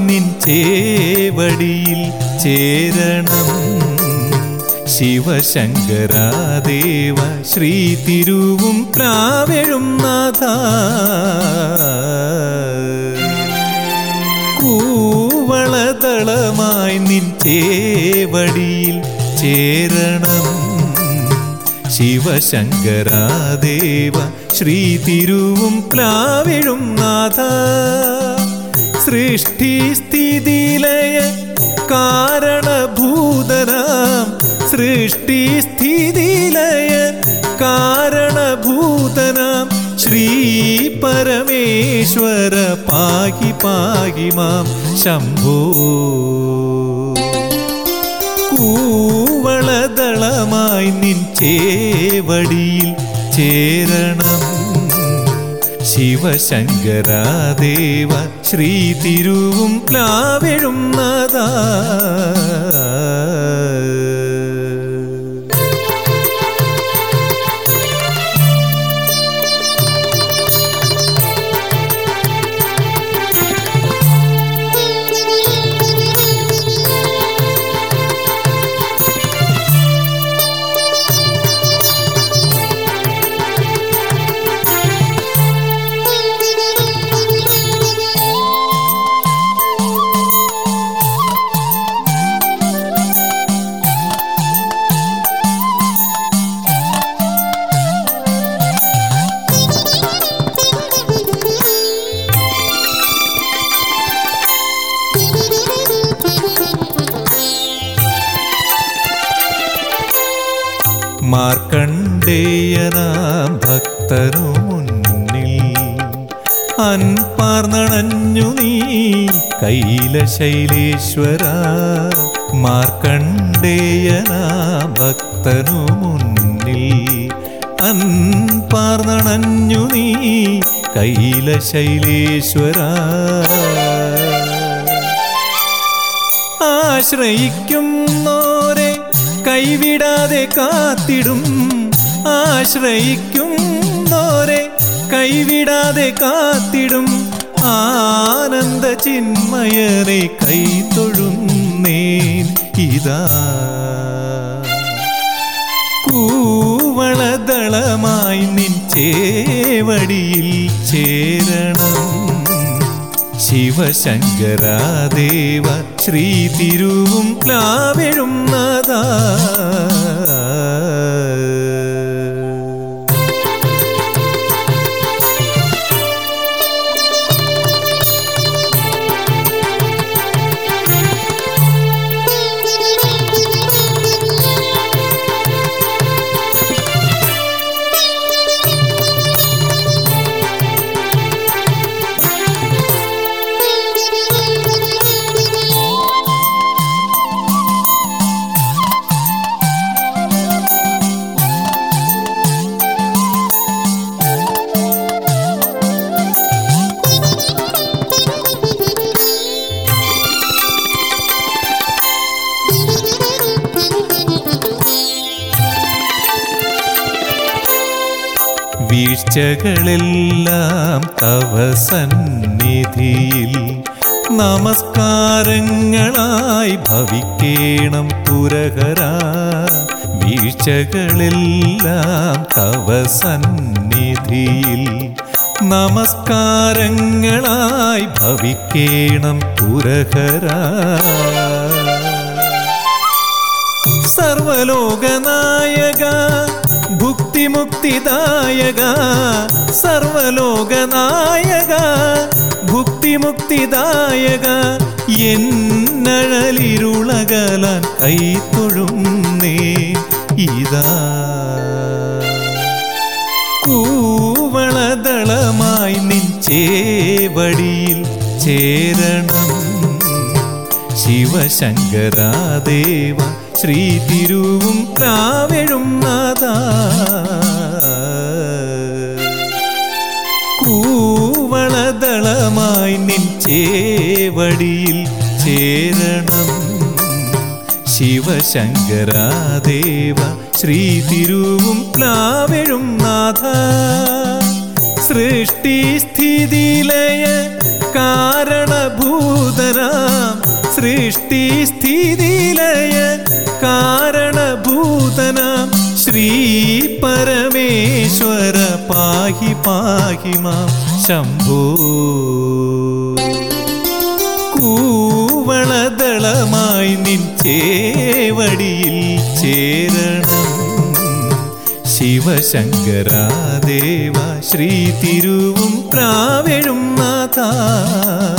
നിൻ ചേവടിയിൽ ചേരണം ശിവശങ്കരാദേവ ശ്രീ തിരുവും പ്രാവെഴും നാഥ കൂവളതളമായി നിൻ ചേവടിയിൽ ചേരണം ശിവശങ്കരാദേവ ശ്രീ തിരുവും പ്ലാവിഴും നാഥ സൃഷ്ടി സ്ഥിതിലയ കാരണഭൂതനാം സൃഷ്ടി സ്ഥിതിലയ കാരണഭൂതനാം ശ്രീ പരമേശ്വര പാകി പാകി മാം ശംഭോ കൂവളദളമായി നിൻ ചേവടിയിൽ ചേരണം ശിവശങ്കരാദേവ ശ്രീ തിരുവും പ്ലാവെഴും നാദാ മാർക്കണ്ഡേയനാം ഭക്തനു മുന്നിൽ അൻപാർന്നണഞ്ഞു നീ കൈലശൈലേശ്വര മാർക്കണ്ഡേയനാം ഭക്തനു മുന്നിൽ അൻപാർന്നണഞ്ഞു നീ കൈലശൈലേശ്വര ആശ്രയിക്കുന്നോരെ കൈവിടാതെ കാത്തിടും ആശ്രയിക്കുന്നോരെ കൈവിടാതെ കാത്തിടും ആനന്ദ ചിന്മയനെ കൈതൊഴുന്നേൻ ഇതാ കൂവളദളമായി നിൻ ചേവടിയിൽ ചേരണം ശിവശങ്കരാദേവ ശ്രീ തിരുവും പ്ലാവെഴും നാദാ വീഴ്ചകളെല്ലാം തവ സന്നിധിയിൽ നമസ്കാരങ്ങളായി ഭവിക്കേണം പുരഹര വീഴ്ചകളെല്ലാം തവ സന്നിധിയിൽ നമസ്കാരങ്ങളായി ഭവിക്കേണം പുരഹര സർവലോകനായക ഭുക്തിമുക്തിദായക സർവലോകനായക ഭുക്തിമുക്തിദായക എന്നഴലിരുളകലാൻ കൈത്തൊഴുന്നേ ഇതാ കൂവളദളമായി നിൻ ചേവടിയിൽ ചേരണം ശിവശങ്കരാദേവ ശ്രീ തിരുവും പ്രാവെഴും നാദാ കൂവളദളമായി നിൻ ചേവടിയിൽ ചേരണം ശിവശങ്കരാദേവ ശ്രീ തിരുവും പ്ലാവെഴും നാഥ സൃഷ്ടി സ്ഥിതിലയ കാരണഭൂതനാം സൃഷ്ടി സ്ഥിതിലയ കാരണഭൂതനാം ശ്രീ പരമേശ്വര പാഹി പാഹി മാം ശംഭോ കൂവളദളമായി നിൻ ചേവടിയിൽ ചേരണം ശിവശങ്കരാദേവ ശ്രീ തിരുവും പ്രാവെഴും നാഥ